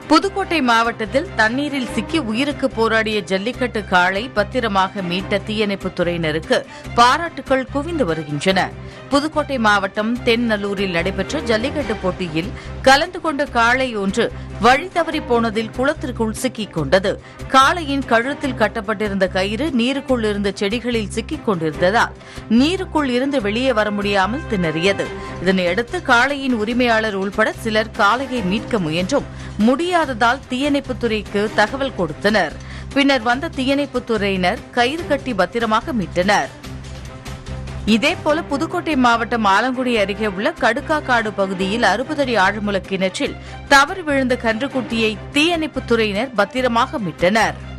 புதுக்கோட்டை மாவட்டத்தில் தண்ணீரில் சிக்கி உயிருக்கு போராடிய ஜல்லிக்கட்டு காளை பத்திரமாக மீட்ட தீயணைப்புத் துறையினருக்கு பாராட்டுகள் குவிந்து வருகின்றன புதுக்கோட்டை மாவட்டம் தென்னலூரில் நடைபெற்ற ஜல்லிக்கட்டு போட்டியில் கலந்து கொண்ட காளை ஒன்று வழி தவறி போனதில் குளத்திற்குள் சிக்கிக் கொண்டது காளையின் கழுத்தில் கட்டப்பட்டிருந்த கயிறு நீருக்குள் இருந்த செடிகளில் சிக்கிக் கொண்டிருந்ததால் நீருக்குள் இருந்து வெளியே வர முடியாமல் திணறியது இதனையடுத்து காளையின் உரிமையாளர் உள்பட சிலர் காளையை மீட்க முயன்றும் முடியாததால் தீயணைப்புத் துறைக்கு தகவல் கொடுத்தனர் பின்னர் வந்த தீயணைப்புத் துறையினர் கயிறு கட்டி பத்திரமாக மீட்டனர் இதேபோல புதுக்கோட்டை மாவட்டம் ஆலங்குடி அருகே உள்ள கடுக்காக்காடு பகுதியில் அறுபது அடி ஆழமுள்ள கிணற்றில் தவறி விழுந்த கன்றுக்குட்டியை தீயணைப்புத் துறையினர் பத்திரமாக மீட்டனர்